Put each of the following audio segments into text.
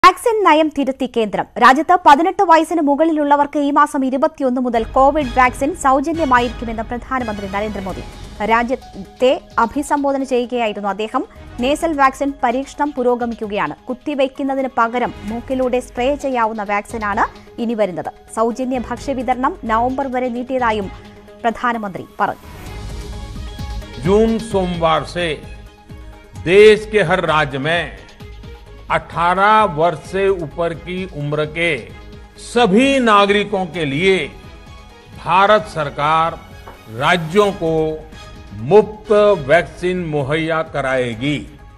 vaccine നയം തിരുത്തി കേന്ദ്രം രാജ്യത്ത് പതിനെട്ട് വയസ്സിന് മുകളിലുള്ളവർക്ക് ഈ മാസം ഇരുപത്തിയൊന്ന് മുതൽ കോവിഡ് വാക്സിൻ സൗജന്യമായിരിക്കുമെന്ന് പ്രധാനമന്ത്രി നരേന്ദ്രമോദി രാജ്യത്തെ അഭിസംബോധന ചെയ്യുകയായിരുന്നു അദ്ദേഹം നേസൽ വാക്സിൻ പരീക്ഷണം പുരോഗമിക്കുകയാണ് കുത്തിവയ്ക്കുന്നതിന് പകരം മൂക്കിലൂടെ സ്പ്രേ ചെയ്യാവുന്ന വാക്സിനാണ് ഇനി വരുന്നത് സൗജന്യ ഭക്ഷ്യവിതരണം നവംബർ വരെ നീട്ടിയതായും പ്രധാനമന്ത്രി പറഞ്ഞു जून सोमवार से देश के हर राज्य में 18 वर्ष से ऊपर की उम्र के सभी नागरिकों के लिए भारत सरकार राज्यों को मुफ्त वैक्सीन मुहैया कराएगी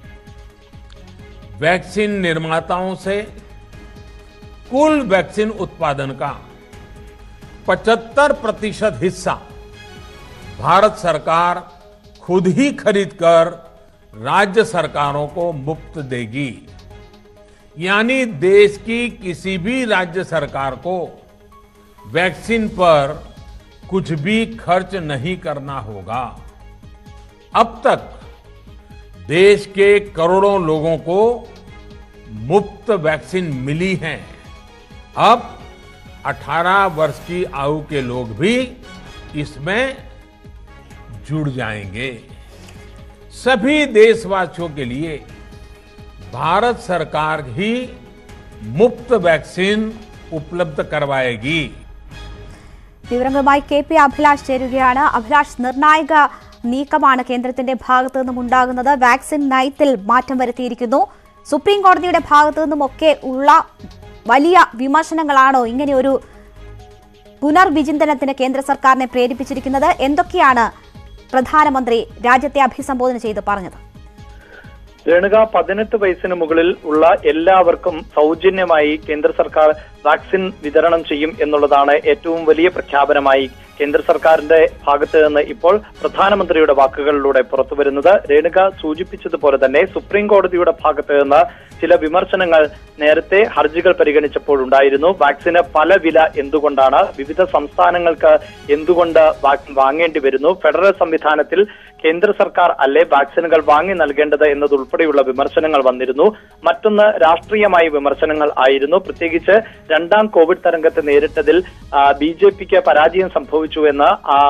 वैक्सीन निर्माताओं से कुल वैक्सीन उत्पादन का 75 प्रतिशत हिस्सा भारत सरकार खुद ही खरीद कर राज्य सरकारों को मुफ्त देगी यानी देश की किसी भी राज्य सरकार को वैक्सीन पर कुछ भी खर्च नहीं करना होगा अब तक देश के करोड़ों लोगों को मुफ्त वैक्सीन मिली है अब 18 वर्ष की आयु के लोग भी इसमें जुड़ जाएंगे सभी देशवासियों के लिए भारत सरकार ही मुफ्त वैक्सीन उपलब्ध करवाएगी വിവരങ്ങളുമായി കെ പി അഭിലാഷ് ചേരുകയാണ് അഭിലാഷ് നിർണായക നീക്കമാണ് കേന്ദ്രത്തിന്റെ ഭാഗത്തു നിന്നും ഉണ്ടാകുന്നത് വാക്സിൻ നയത്തിൽ മാറ്റം വരുത്തിയിരിക്കുന്നു സുപ്രീം കോടതിയുടെ ഭാഗത്തു നിന്നുമൊക്കെ ഉള്ള വലിയ വിമർശനങ്ങളാണോ ഇങ്ങനെ ഒരു പുനർവിചിന്തനത്തിന് കേന്ദ്ര സർക്കാരിനെ പ്രേരിപ്പിച്ചിരിക്കുന്നത് എന്തൊക്കെയാണ് പ്രധാനമന്ത്രി രാജ്യത്തെ അഭിസംബോധന ചെയ്ത് പറഞ്ഞത് രേണുക പതിനെട്ട് വയസ്സിന് മുകളിൽ ഉള്ള എല്ലാവർക്കും സൗജന്യമായി കേന്ദ്ര സർക്കാർ വാക്സിൻ വിതരണം ചെയ്യും എന്നുള്ളതാണ് ഏറ്റവും വലിയ പ്രഖ്യാപനമായി കേന്ദ്ര സർക്കാരിന്റെ ഭാഗത്ത് നിന്ന് ഇപ്പോൾ പ്രധാനമന്ത്രിയുടെ വാക്കുകളിലൂടെ പുറത്തു വരുന്നത് രേണുക സൂചിപ്പിച്ചതുപോലെ തന്നെ സുപ്രീം കോടതിയുടെ ഭാഗത്ത് നിന്ന് ചില വിമർശനങ്ങൾ നേരത്തെ ഹർജികൾ പരിഗണിച്ചപ്പോഴുണ്ടായിരുന്നു വാക്സിന് പല വില എന്തുകൊണ്ടാണ് വിവിധ സംസ്ഥാനങ്ങൾക്ക് എന്തുകൊണ്ട് വാക്സിൻ വാങ്ങേണ്ടി വരുന്നു ഫെഡറൽ സംവിധാനത്തിൽ കേന്ദ്ര സർക്കാർ അല്ലേ വാക്സിനുകൾ വാങ്ങി നൽകേണ്ടത് എന്നതുൾപ്പെടെയുള്ള വിമർശനങ്ങൾ വന്നിരുന്നു മറ്റൊന്ന് രാഷ്ട്രീയമായ വിമർശനങ്ങൾ ആയിരുന്നു പ്രത്യേകിച്ച് രണ്ടാം കോവിഡ് തരംഗത്തെ നേരിട്ടതിൽ ബി ജെ പിക്ക് പരാജയം സംഭവിച്ചു എന്ന്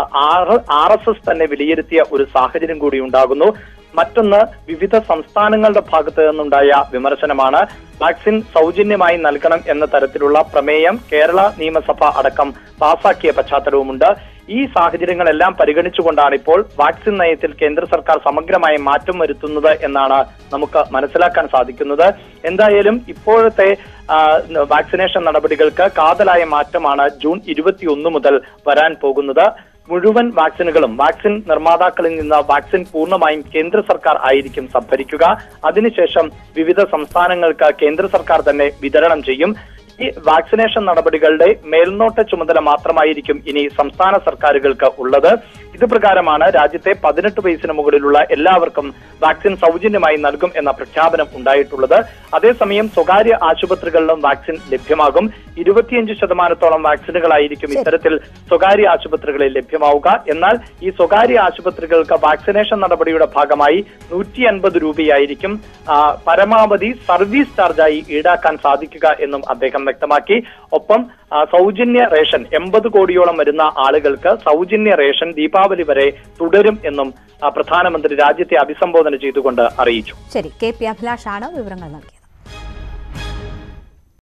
ആർ എസ് എസ് തന്നെ വിലയിരുത്തിയ ഒരു സാഹചര്യം കൂടി ഉണ്ടാകുന്നു മറ്റൊന്ന് വിവിധ സംസ്ഥാനങ്ങളുടെ ഭാഗത്ത് നിന്നുണ്ടായ വിമർശനമാണ് വാക്സിൻ സൗജന്യമായി നൽകണം എന്ന തരത്തിലുള്ള പ്രമേയം കേരള നിയമസഭ അടക്കം പാസാക്കിയ പശ്ചാത്തലവുമുണ്ട് ഈ സാഹചര്യങ്ങളെല്ലാം പരിഗണിച്ചുകൊണ്ടാണ് ഇപ്പോൾ വാക്സിൻ നയത്തിൽ കേന്ദ്ര സർക്കാർ സമഗ്രമായ മാറ്റം വരുത്തുന്നത് എന്നാണ് നമുക്ക് മനസ്സിലാക്കാൻ സാധിക്കുന്നത് എന്തായാലും ഇപ്പോഴത്തെ വാക്സിനേഷൻ നടപടികൾക്ക് കാതലായ മാറ്റമാണ് ജൂൺ ഇരുപത്തിയൊന്ന് മുതൽ വരാൻ പോകുന്നത് മുഴുവൻ വാക്സിനുകളും വാക്സിൻ നിർമ്മാതാക്കളിൽ നിന്ന് വാക്സിൻ പൂർണ്ണമായും കേന്ദ്ര സർക്കാർ ആയിരിക്കും സംഭരിക്കുക അതിനുശേഷം വിവിധ സംസ്ഥാനങ്ങൾക്ക് കേന്ദ്ര സർക്കാർ തന്നെ വിതരണം ചെയ്യും ഈ വാക്സിനേഷൻ നടപടികളുടെ മേൽനോട്ട ചുമതല മാത്രമായിരിക്കും ഇനി സംസ്ഥാന സർക്കാരുകൾക്ക് ഉള്ളത് ഇത് പ്രകാരമാണ് രാജ്യത്തെ പതിനെട്ട് വയസ്സിന് മുകളിലുള്ള എല്ലാവർക്കും വാക്സിൻ സൗജന്യമായി നൽകും എന്ന പ്രഖ്യാപനം ഉണ്ടായിട്ടുള്ളത് അതേസമയം സ്വകാര്യ ആശുപത്രികളിലും വാക്സിൻ ലഭ്യമാകും ഇരുപത്തിയഞ്ച് ശതമാനത്തോളം വാക്സിനുകളായിരിക്കും ഇത്തരത്തിൽ സ്വകാര്യ ആശുപത്രികളിൽ ലഭ്യമാവുക എന്നാൽ ഈ സ്വകാര്യ ആശുപത്രികൾക്ക് വാക്സിനേഷൻ നടപടിയുടെ ഭാഗമായി നൂറ്റി അൻപത് രൂപയായിരിക്കും പരമാവധി സർവീസ് ചാർജായി ഈടാക്കാൻ സാധിക്കുക എന്നും അദ്ദേഹം വ്യക്തമാക്കി ഒപ്പം സൗജന്യ റേഷൻ എൺപത് കോടിയോളം വരുന്ന ആളുകൾക്ക് സൗജന്യ റേഷൻ ദീപാവലി വരെ തുടരും എന്നും പ്രധാനമന്ത്രി രാജ്യത്തെ അഭിസംബോധന ചെയ്തുകൊണ്ട് അറിയിച്ചു ശരി കെ പി അഭിലാഷാണ് വിവരങ്ങൾ നൽകിയത്